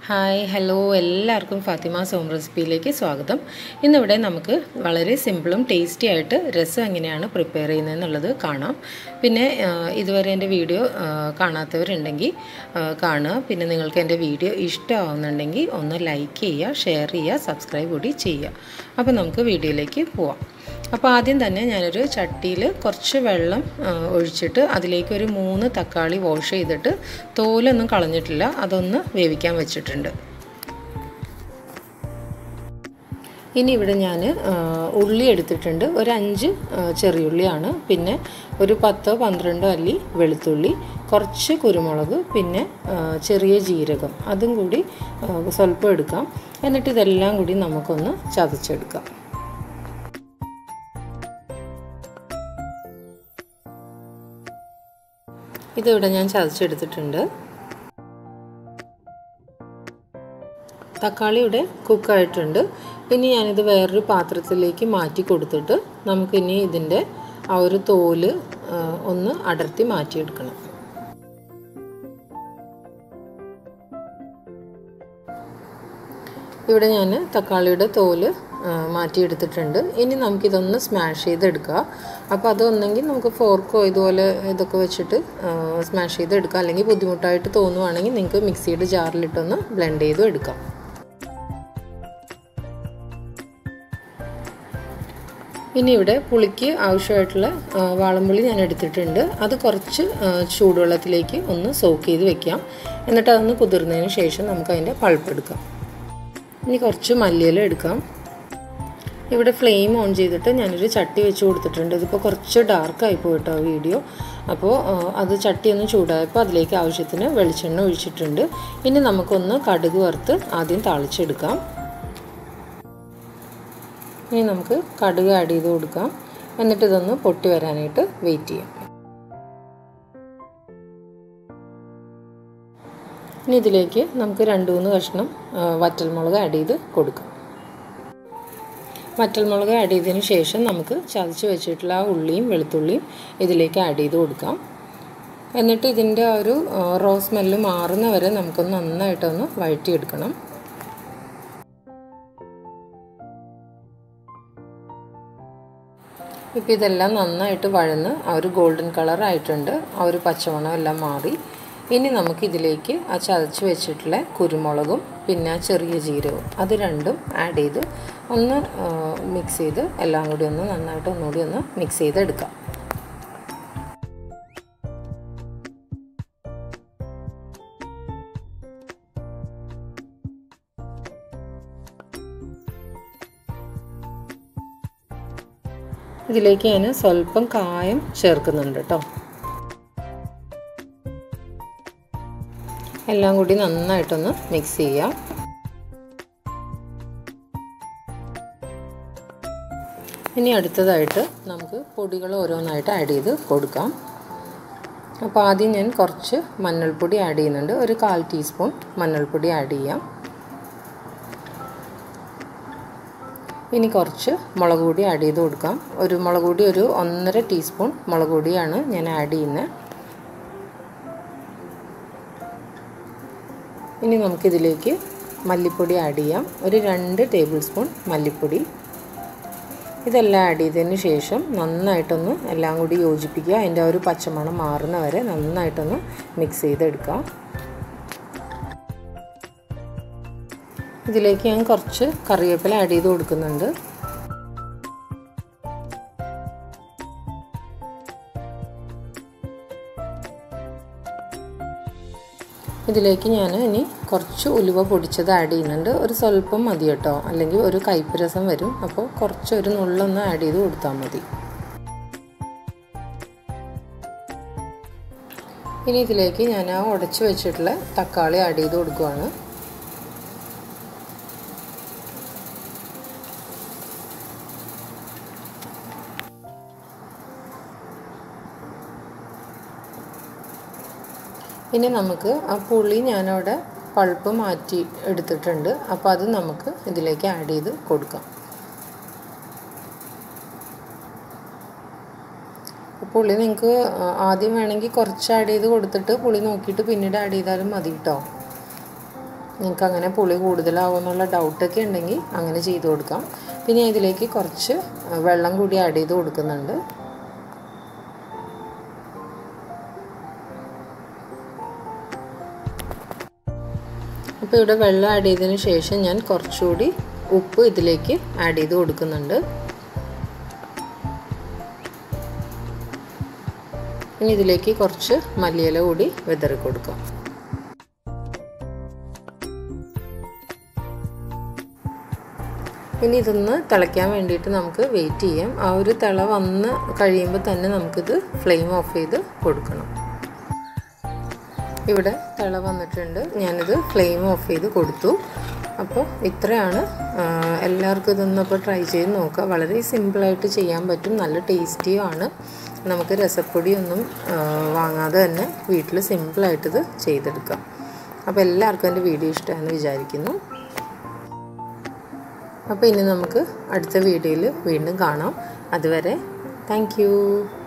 hi hello എല്ലാവർക്കും ഫാത്തിമ സോം റെസിപ്പിയിലേക്ക് സ്വാഗതം ഇന്നിവിടെ നമുക്ക് വളരെ സിമ്പിളും ടേസ്റ്റി ആയിട്ട് രസം എങ്ങനെയാണ് പ്രിപ്പയർ ചെയ്യുന്നതെന്നുള്ളത് കാണാം പിന്നെ ആ, ഇതുവരെ എൻ്റെ വീഡിയോ ആ, കാണാത്തവരുണ്ടെങ്കിൽ ആ, കാണുക പിന്നെ നിങ്ങൾക്ക് എൻ്റെ വീഡിയോ ഇഷ്ടമാവുന്നുണ്ടെങ്കിൽ ഒന്ന് ലൈക്ക് ചെയ്യുക ഷെയർ ചെയ്യുക സബ്സ്ക്രൈബ് കൂടി ചെയ്യുക അപ്പോൾ നമുക്ക് വീഡിയോയിലേക്ക് പോവാം അപ്പോൾ ആദ്യം തന്നെ ഞാനൊരു ചട്ടിയിൽ കുറച്ച് വെള്ളം ആ, ഒഴിച്ചിട്ട് അതിലേക്ക് ഒരു മൂന്ന് തക്കാളി വാഷ് ചെയ്തിട്ട് തോലൊന്നും കളഞ്ഞിട്ടില്ല അതൊന്ന് വേവിക്കാൻ വെച്ചിട്ടുണ്ട് ഇനി ഇവിടെ ഞാൻ ഉള്ളി എടുത്തിട്ടുണ്ട് ഒരു അഞ്ച് ആ, ചെറിയുള്ളിയാണ് പിന്നെ ഒരു പത്തോ പന്ത്രണ്ടോ അല്ലി വെളുത്തുള്ളി കുറച്ച് കുരുമുളക് പിന്നെ ആ, ചെറിയ ജീരകം അതും കൂടി ആ, സ്വല്പം എടുക്കാം എന്നിട്ട് ഇതെല്ലാം കൂടി നമുക്കൊന്ന് ചതച്ചെടുക്കാം ഇതിവിടെ ഞാൻ ചതച്ചെടുത്തിട്ടുണ്ട് തക്കാളി ഇവിടെ കുക്കായിട്ടുണ്ട് ഇനി ഞാനിത് വേറൊരു പാത്രത്തിലേക്ക് മാറ്റി കൊടുത്തിട്ട് നമുക്കിനി ഇതിൻ്റെ ആ ഒരു തോല് ആ, ഒന്ന് അടർത്തി മാറ്റിയെടുക്കണം ഇവിടെ ഞാൻ തക്കാളിയുടെ തോല് ആ, മാറ്റിയെടുത്തിട്ടുണ്ട് ഇനി നമുക്കിതൊന്ന് സ്മാഷ് ചെയ്തെടുക്കുക അപ്പോൾ അതൊന്നെങ്കിൽ നമുക്ക് ഫോർക്കോ ഇതുപോലെ ഇതൊക്കെ വെച്ചിട്ട് സ്മാഷ് ചെയ്തെടുക്കാം അല്ലെങ്കിൽ ബുദ്ധിമുട്ടായിട്ട് തോന്നുവാണെങ്കിൽ നിങ്ങൾക്ക് മിക്സിയുടെ ജാറിലിട്ടൊന്ന് ബ്ലെൻഡ് ചെയ്തും എടുക്കാം ഇനി ഇവിടെ പുളിക്ക് ആവശ്യമായിട്ടുള്ള ആ, വാളംപുളി ഞാൻ എടുത്തിട്ടുണ്ട് അത് കുറച്ച് ആ, ചൂടുവെള്ളത്തിലേക്ക് ഒന്ന് സോക്ക് ചെയ്ത് വെക്കാം എന്നിട്ട് അതൊന്ന് കുതിർന്നതിന് ശേഷം നമുക്ക് അതിൻ്റെ പൾപ്പ് എടുക്കാം ഇനി കുറച്ച് മല്ലിയില എടുക്കാം ഇവിടെ ഫ്ലെയിം ഓൺ ചെയ്തിട്ട് ഞാനൊരു ചട്ടി വെച്ച് കൊടുത്തിട്ടുണ്ട് ഇതിപ്പോൾ കുറച്ച് ഡാർക്കായി പോയിട്ടോ വീഡിയോ അപ്പോൾ ആ, അത് ചട്ടി ഒന്ന് ചൂടായപ്പോൾ അതിലേക്ക് ആവശ്യത്തിന് വെളിച്ചെണ്ണ ഒഴിച്ചിട്ടുണ്ട് ഇനി നമുക്കൊന്ന് കടുക് വറുത്ത് ആദ്യം താളിച്ചെടുക്കാം ഇനി നമുക്ക് കടുക് ആഡ് ചെയ്ത് കൊടുക്കാം എന്നിട്ട് ഇതൊന്ന് പൊട്ടി വരാനായിട്ട് വെയിറ്റ് ചെയ്യാം ഇനി ഇതിലേക്ക് നമുക്ക് രണ്ട് മൂന്ന് കഷ്ണം ആ, വറ്റൽമുളക് ആഡ് ചെയ്ത് കൊടുക്കാം വറ്റൽമുളക് ആഡ് ചെയ്തതിന് ശേഷം നമുക്ക് ചതച്ച് വെച്ചിട്ടുള്ള ആ ഉള്ളിയും വെളുത്തുള്ളിയും ഇതിലേക്ക് ആഡ് ചെയ്ത് കൊടുക്കാം എന്നിട്ട് ഇതിൻ്റെ ആ ഒരു ആ, റോ സ്മെല്ല് മാറുന്ന വരെ നമുക്കൊന്ന് നന്നായിട്ടൊന്ന് വഴറ്റിയെടുക്കണം ഇപ്പോൾ ഇതെല്ലാം നന്നായിട്ട് വഴന്ന് ആ ഒരു ഗോൾഡൻ കളർ ആയിട്ടുണ്ട് ആ ഒരു പച്ചമണം എല്ലാം മാറി ഇനി നമുക്കിതിലേക്ക് ആ ചതച്ച് വെച്ചിട്ടുള്ള കുരുമുളകും പിന്നെ ആ ചെറിയ ജീരകവും അത് രണ്ടും ആഡ് ചെയ്ത് ഒന്ന് മിക്സ് ചെയ്ത് എല്ലാം കൂടി ഒന്ന് നന്നായിട്ട് ഒന്നുകൂടി ഒന്ന് മിക്സ് ചെയ്തെടുക്കാം ഇതിലേക്ക് ഞാൻ സ്വല്പം കായം ചേർക്കുന്നുണ്ട് കേട്ടോ എല്ലാം കൂടി നന്നായിട്ടൊന്ന് മിക്സ് ചെയ്യാം ഇനി അടുത്തതായിട്ട് നമുക്ക് പൊടികൾ ഓരോന്നായിട്ട് ആഡ് ചെയ്ത് കൊടുക്കാം അപ്പോൾ ആദ്യം ഞാൻ കുറച്ച് മഞ്ഞൾപ്പൊടി ആഡ് ചെയ്യുന്നുണ്ട് ഒരു കാൽ ടീസ്പൂൺ മഞ്ഞൾപ്പൊടി ആഡ് ചെയ്യാം ഇനി കുറച്ച് മുളക് പൊടി ആഡ് ചെയ്ത് കൊടുക്കാം ഒരു മുളക് പൊടി ഒരു ഒന്നര ടീസ്പൂൺ മുളക് പൊടിയാണ് ഞാൻ ആഡ് ചെയ്യുന്നത് ഇനി നമുക്കിതിലേക്ക് മല്ലിപ്പൊടി ആഡ് ചെയ്യാം ഒരു രണ്ട് ടേബിൾ സ്പൂൺ മല്ലിപ്പൊടി ഇതെല്ലാം ആഡ് ചെയ്തതിന് ശേഷം നന്നായിട്ടൊന്ന് എല്ലാം കൂടി യോജിപ്പിക്കുക അതിൻ്റെ ആ ഒരു പച്ചമണം മാറുന്ന വരെ നന്നായിട്ടൊന്ന് മിക്സ് ചെയ്തെടുക്കാം ഇതിലേക്ക് ഞാൻ കുറച്ച് കറിവേപ്പില ആഡ് ചെയ്ത് കൊടുക്കുന്നുണ്ട് ഇതിലേക്ക് ഞാൻ ഇനി കുറച്ച് ഉലുവ പൊടിച്ചത് ആഡ് ചെയ്യുന്നുണ്ട് ഒരു സ്വല്പം മതി കേട്ടോ അല്ലെങ്കിൽ ഒരു കയ്പ്പ് രസം വരും അപ്പോൾ കുറച്ച് ഒരു നുള്ളൊന്ന് ആഡ് ചെയ്ത് കൊടുത്താൽ മതി ഇനി ഇതിലേക്ക് ഞാൻ ആ ഉടച്ച് വെച്ചിട്ടുള്ള തക്കാളി ആഡ് ചെയ്ത് കൊടുക്കുവാണ് ഇനി നമുക്ക് ആ പുളി ഞാനവിടെ പൾപ്പ് മാറ്റി എടുത്തിട്ടുണ്ട് അപ്പോൾ അത് നമുക്ക് ഇതിലേക്ക് ആഡ് ചെയ്ത് കൊടുക്കാം പുളി നിങ്ങൾക്ക് ആദ്യം വേണമെങ്കിൽ കുറച്ച് ആഡ് ചെയ്ത് കൊടുത്തിട്ട് പുളി നോക്കിയിട്ട് പിന്നീട് ആഡ് ചെയ്താലും മതി കേട്ടോ നിങ്ങൾക്ക് അങ്ങനെ പുളി കൂടുതലാവുമെന്നുള്ള ഡൗട്ടൊക്കെ ഉണ്ടെങ്കിൽ അങ്ങനെ ചെയ്ത് കൊടുക്കാം പിന്നെ ഇതിലേക്ക് കുറച്ച് വെള്ളം കൂടി ആഡ് ചെയ്ത് കൊടുക്കുന്നുണ്ട് അപ്പോൾ ഇവിടെ വെള്ളം ആഡ് ചെയ്തതിന് ശേഷം ഞാൻ കുറച്ചുകൂടി ഉപ്പ് ഇതിലേക്ക് ആഡ് ചെയ്ത് കൊടുക്കുന്നുണ്ട് ഇനി ഇതിലേക്ക് കുറച്ച് മല്ലിയില കൂടി വിതറി കൊടുക്കാം ഇനി ഇതൊന്ന് തിളയ്ക്കാൻ വേണ്ടിയിട്ട് നമുക്ക് വെയിറ്റ് ചെയ്യാം ആ ഒരു തിള വന്ന് കഴിയുമ്പോൾ തന്നെ നമുക്കിത് ഫ്ലെയിം ഓഫ് ചെയ്ത് കൊടുക്കണം ഇവിടെ തിള വന്നിട്ടുണ്ട് ഞാനിത് ഫ്ലെയിം ഓഫ് ചെയ്ത് കൊടുത്തു അപ്പോൾ ഇത്രയാണ് എല്ലാവർക്കും ഇതൊന്നപ്പോൾ ട്രൈ ചെയ്ത് നോക്കുക വളരെ സിമ്പിളായിട്ട് ചെയ്യാൻ പറ്റും നല്ല ടേസ്റ്റിയുമാണ് നമുക്ക് രസപ്പൊടിയൊന്നും വാങ്ങാതെ തന്നെ വീട്ടിൽ സിമ്പിളായിട്ടിത് ചെയ്തെടുക്കാം അപ്പോൾ എല്ലാവർക്കും എൻ്റെ വീഡിയോ ഇഷ്ടമാണെന്ന് വിചാരിക്കുന്നു അപ്പോൾ ഇനി നമുക്ക് അടുത്ത വീഡിയോയിൽ വീണ്ടും കാണാം അതുവരെ താങ്ക്